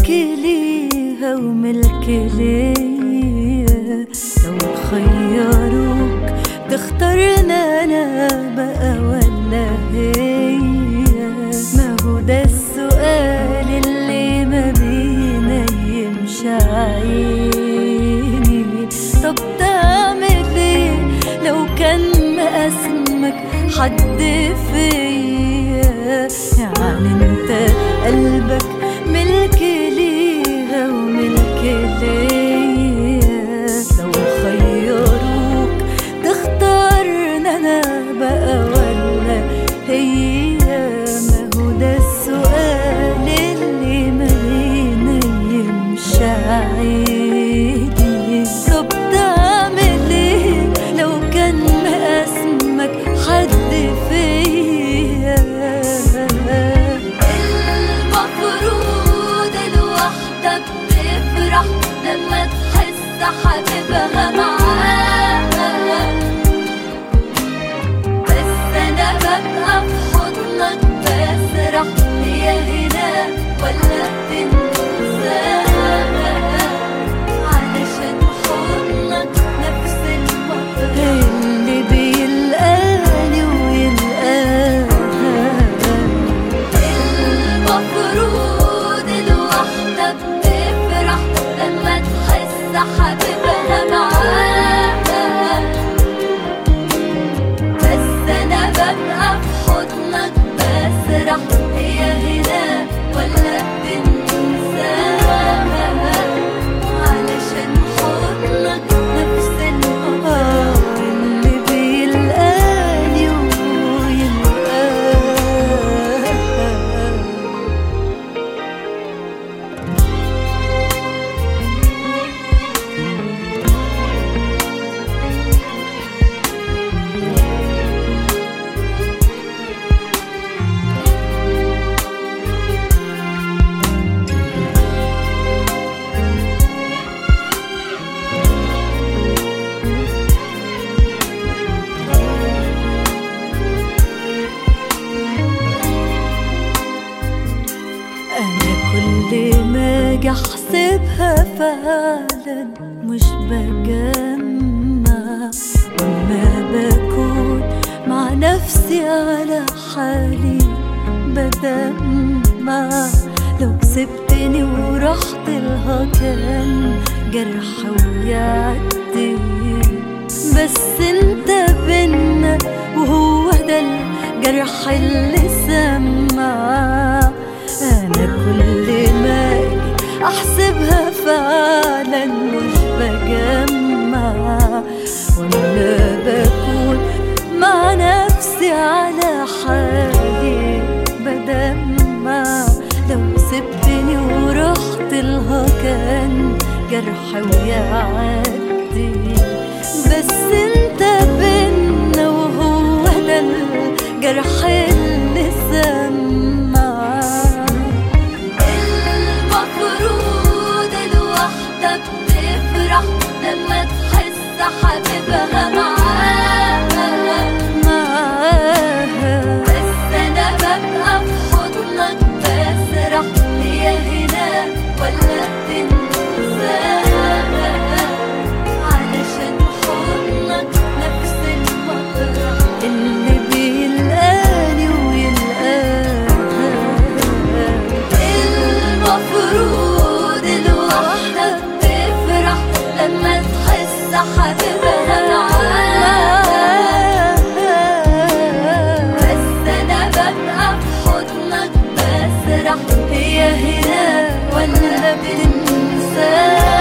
ليها وملك ليا لو خيروك تختارنا انا بقى ولا هي ما هو ده السؤال اللي ما بينيمش عيني طب تعمل ايه لو كان مقاسمك حد فيا يعني انت قلبك ملك ليها وملك ليا لو خيروك تختارنا انا بقى ولا هي ما هو ده السؤال اللي ما بينيمش عيني طب تعمل ايه لو كان مقاسمك حد فيا المفروض الواحدة بتفرح لما تحس حبيبها معاها بس أنا ببقى في حضنك بسرح هي هنا ولا بتنساها علشان حضنك نفس المطرح اللي بيلقاني ويلقاها المفروض الواحدة بتفرح لما تحس حبيبها معاها بس أنا ببقى في حضنك بسرح هي هنا ولا بتنساها علشان حضنك نفس المطرح آه، اللي بيلقاني ويلقاها أنا كل ما أجي أحسبها فعلا مش بجمع وما بكون مع نفسي على حالي بدمع لو سبتني ورحت لها كان جرح ويعدي بس انت بينا وهو ده الجرح اللي سمع انا كل ما اجي احسبها فعلا مش بجمع ولا بكون مع نفسي على حالي بدمع لو سبتني ورحت لها كان جرح ويعدي بس انت بينا وهو ده الجرح اللي سمع المفروض الواحدة بتفرح لما تحس حبيبها معاها معاها بس أنا ببقى في حضنك بسرح هي هنا ولا بتنساها علشان حضنك نفس المطرح اللي بيلقاني ويلقاها المفروض الواحدة بتفرح لما تحس حبيبها معاها بس أنا ببقى في حضنك بسرح هي هنا ولا بتنساها